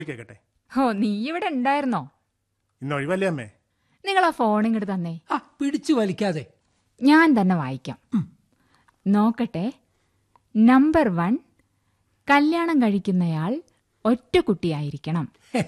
കേക്കട്ടെ ഹോ നീ ഇവിടെ ഉണ്ടായിരുന്നോ ഇന്ന് ഒഴിവല്ലേ അമ്മേ നിങ്ങൾ ആ ഫോൺ ഇങ്ങോട്ട് തന്നേ ആ പിടിച്ചു വലിക്കാതെ ഞാൻ തന്നെ വായിക്കാം നോക്കട്ടെ നമ്പർ വൺ കല്യാണം കഴിക്കുന്നയാൾ ഒറ്റ കുട്ടിയായിരിക്കണം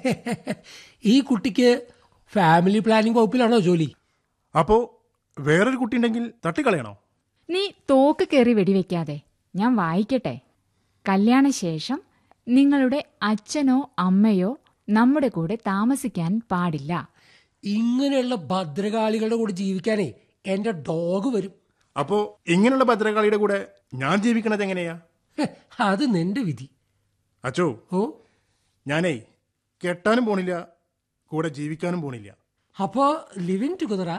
ഈ കുട്ടിക്ക് ഫാമിലി പ്ലാനിംഗ് വകുപ്പിലാണോ ജോലി അപ്പോ വേറൊരു കുട്ടി ഉണ്ടെങ്കിൽ തട്ടിക്കളയണോ നീ തോക്ക് കയറി വെടിവെക്കാതെ ഞാൻ വായിക്കട്ടെ കല്യാണശേഷം നിങ്ങളുടെ അച്ഛനോ അമ്മയോ നമ്മുടെ കൂടെ താമസിക്കാൻ പാടില്ല ഇങ്ങനെയുള്ള ഭദ്രകാളികളുടെ കൂടെ ജീവിക്കാനേ എന്റെ ഡോഗ് വരും അപ്പോ ഇങ്ങനെയുള്ള ഭദ്രകാളിയുടെ കൂടെ ഞാൻ ജീവിക്കണത് എങ്ങനെയാ ഹെ, അത് നിന്റെ വിധി അച്ചോ ഓ ഞാനേ കെട്ടാനും പോണില്ല കൂടെ ജീവിക്കാനും പോണില്ല അപ്പോ ലിവിങ് ടുഗദറാ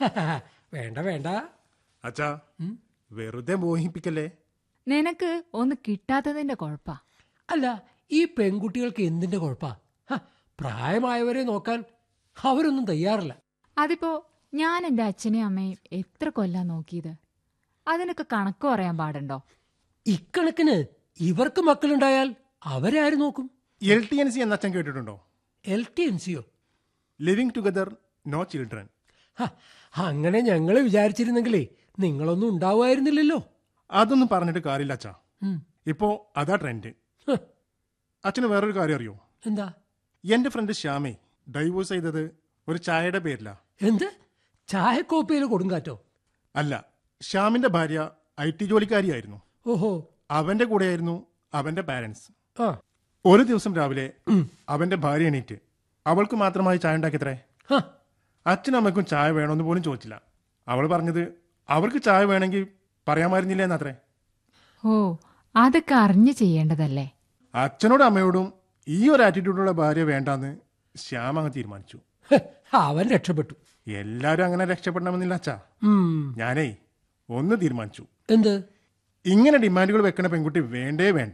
വേണ്ട വേണ്ട അച്ഛാ വെറുതെ മോഹിപ്പിക്കല്ലേ നിനക്ക് ഒന്ന് കിട്ടാത്തതിന്റെ കുഴപ്പാ അല്ല ഈ പെൺകുട്ടികൾക്ക് എന്തിന്റെ കുഴപ്പാ ഹ, പ്രായമായവരെ നോക്കാൻ അവരൊന്നും തയ്യാറില്ല അതിപ്പോ ഞാൻ എന്റെ അച്ഛനെയും അമ്മയും എത്ര കൊല്ലാ നോക്കിയത് അതിനൊക്കെ കണക്ക് പറയാൻ പാടുണ്ടോ ഇക്കണക്കിന് ഇവർക്ക് മക്കളുണ്ടായാൽ അവരെ ആര് നോക്കും എൽ ടി എൻ സി എന്ന അച്ഛൻ കേട്ടിട്ടുണ്ടോ എൽ ടി എൻ സിയോ ലിവിങ് ടുഗദർ നോ ചിൽഡ്രൻ ഹ, അങ്ങനെ ഞങ്ങൾ വിചാരിച്ചിരുന്നെങ്കിലേ നിങ്ങളൊന്നും ഉണ്ടാവുമായിരുന്നില്ലല്ലോ അതൊന്നും പറഞ്ഞിട്ട് കാര്യമില്ല അച്ഛാ ഉം. ഇപ്പോ അതാ ട്രെൻഡ് ഹ്, അച്ഛന് വേറൊരു കാര്യം അറിയോ എന്താ എന്റെ ഫ്രണ്ട് ശ്യാമേ ഡൈവോഴ്സ് ചെയ്തത് ഒരു ചായയുടെ പേരിലാ എന്ത് ചായക്കോപ്പയിൽ കൊടുങ്കാറ്റോ അല്ല ശ്യാമിന്റെ ഭാര്യ ഐ ടി ജോലിക്കാരിയായിരുന്നു ഓഹോ അവന്റെ കൂടെയായിരുന്നു അവന്റെ പാരന്റ്സ് ആ ഒരു ദിവസം രാവിലെ അവന്റെ ഭാര്യ എണീറ്റ് അവൾക്ക് മാത്രമായി ചായ ഉണ്ടാക്കിയത്രേ ഹ, അച്ഛനും അമ്മയ്ക്കും ചായ വേണമെന്ന് പോലും ചോദിച്ചില്ല അവൾ പറഞ്ഞത് അവർക്ക് ചായ വേണമെങ്കിൽ പറയാമായിരുന്നില്ല എന്നത്രേ ഓ അതൊക്കെ അറിഞ്ഞു ചെയ്യേണ്ടതല്ലേ അച്ഛനോടും അമ്മയോടും ഈ ഒരു ആറ്റിറ്റ്യൂഡുള്ള ഭാര്യ വേണ്ടാന്ന് ശ്യാം അങ്ങ് തീരുമാനിച്ചു ഹ്, അവൻ രക്ഷപ്പെട്ടു എല്ലാരും അങ്ങനെ രക്ഷപ്പെടണമെന്നില്ല അച്ഛാ ഉം, ഞാനേ ഒന്ന് തീരുമാനിച്ചു എന്ത് ഇങ്ങനെ ഡിമാൻഡുകൾ വെക്കണ പെൺകുട്ടി വേണ്ടേ വേണ്ട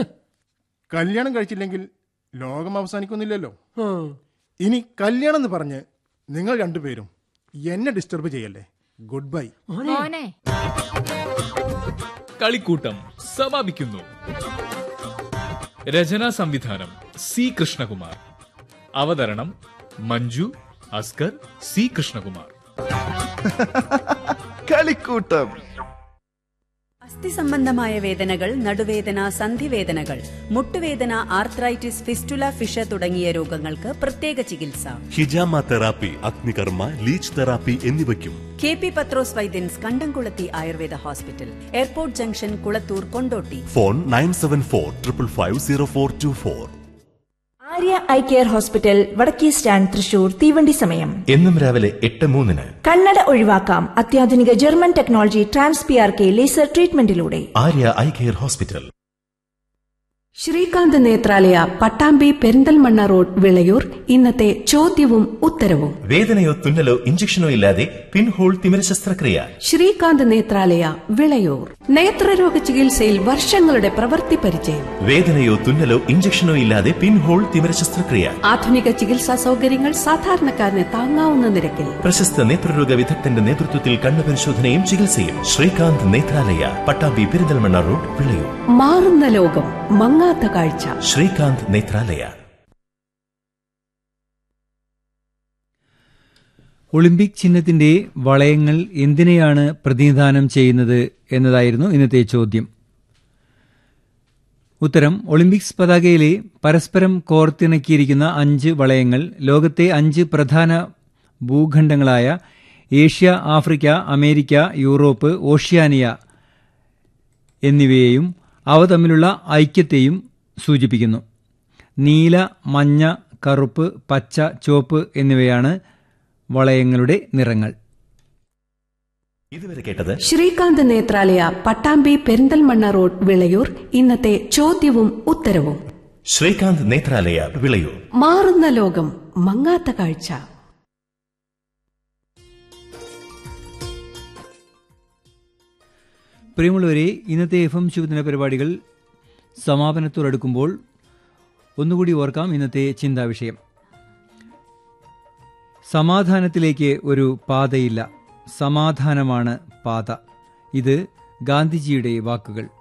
കല്യാണം കഴിച്ചില്ലെങ്കിൽ ലോകം അവസാനിക്കുന്നില്ലല്ലോ ആ, ഇനി കല്യാണം എന്ന് പറഞ്ഞ് നിങ്ങൾ രണ്ടുപേരും എന്നെ ഡിസ്റ്റർബ് ചെയ്യല്ലേ ഗുഡ് ബൈ മോനെ മോനെ കളിക്കൂട്ടം സമാപിക്കുന്നു രചനാ സംവിധാനം സി കൃഷ്ണകുമാർ അവതരണം മഞ്ജു അസ്കർ സി കൃഷ്ണകുമാർ കളിക്കൂട്ടം അസ്ഥി സംബന്ധമായ വേദനകൾ നടുവേദന സന്ധിവേദനകൾ മുട്ടുവേദന ആർത്രൈറ്റിസ് ഫിസ്റ്റുല ഫിഷ തുടങ്ങിയ രോഗങ്ങൾക്ക് പ്രത്യേക ചികിത്സ ഹിജാമ തെറാപ്പി അഗ്നികർമ്മ ലീച്ച് തെറാപ്പി എന്നിവയ്ക്കും കെ പി പത്രോസ് വൈദ്യൻസ് കണ്ടംകുളത്തി Ayurveda hospital airport junction Kulathur Kondotty phone nine seven four triple five zero four two four Arya eye care hospital വടക്കേ സ്റ്റാൻഡ് തൃശൂർ തീവണ്ടി സമയം എന്നും രാവിലെ എട്ട് മൂന്നിന് കണ്ണട ഒഴിവാക്കാം അത്യാധുനിക German technology trans P R K laser ട്രീറ്റ്മെന്റിലൂടെ Arya eye care hospital Srikanth Netralaya Pattambi Perinthalmanna road Vilayur ഇന്നത്തെ ചോദ്യവും ഉത്തരവും വേദനയോ തുന്നലോ ഇഞ്ചക്ഷനോ ഇല്ലാതെ പിൻഹോൾ തിമിര ശസ്ത്രക്രിയ ശ്രീകാന്ത് നേത്രാലയ വിളയൂർ നേത്രരോഗ ചികിത്സയിൽ വർഷങ്ങളുടെ പ്രവൃത്തി പരിചയം വേദനയോ തുന്നലോ ഇഞ്ചക്ഷനോ ഇല്ലാതെ പിൻഹോൾ തിമിര ശസ്ത്രക്രിയ ആധുനിക ചികിത്സാ സൗകര്യങ്ങൾ സാധാരണക്കാരന് താങ്ങാവുന്ന നിരക്കിൽ പ്രശസ്ത നേത്രരോഗ വിദഗ്ധന്റെ നേതൃത്വത്തിൽ കണ്ണുപരിശോധനയും ചികിത്സയും ശ്രീകാന്ത് നേത്രാലയ പട്ടാമ്പി പെരിന്തൽമണ്ണ റോഡ് വിളയൂർ മാറുന്ന ലോകം മങ്ങാത്ത കാഴ്ച ശ്രീകാന്ത് നേത്രാലയ ഒളിമ്പിക് ചിഹ്നത്തിന്റെ വളയങ്ങൾ എന്തിനെയാണ് പ്രതിനിധാനം ചെയ്യുന്നത് എന്നതായിരുന്നു ഇന്നത്തെ ചോദ്യം ഉത്തരം ഒളിമ്പിക്സ് പതാകയിലെ പരസ്പരം കോർത്തിണക്കിയിരിക്കുന്ന അഞ്ച് വളയങ്ങൾ ലോകത്തെ അഞ്ച് പ്രധാന ഭൂഖണ്ഡങ്ങളായ Asia Africa America Europe Oceania എന്നിവയെയും അവ തമ്മിലുള്ള ഐക്യത്തെയും സൂചിപ്പിക്കുന്നു നീല മഞ്ഞ കറുപ്പ് പച്ച ചുവപ്പ് എന്നിവയാണ് വളയങ്ങളുടെ നിറങ്ങൾ ഇതുവരെ കേട്ടത് ശ്രീകാന്ത് നേത്രാലയ പട്ടാമ്പി പെരിന്തൽമണ്ണ റോഡ് വിളയൂർ ഇന്നത്തെ ചോദ്യവും ഉത്തരവും ശ്രീകാന്ത് നേത്രാലയ വിളയൂർ മാറുന്ന ലോകം മങ്ങാത്ത കാഴ്ച പ്രിയമുള്ളവരെ ഇന്നത്തെ എഫ് എം ശുഭദിന പരിപാടികൾ സമാപനത്തോടടുക്കുമ്പോൾ ഒന്നുകൂടി ഓർക്കാം ഇന്നത്തെ ചിന്താവിഷയം സമാധാനത്തിലേക്ക് ഒരു പാതയില്ല സമാധാനമാണ് പാത ഇത് ഗാന്ധിജിയുടെ വാക്കുകൾ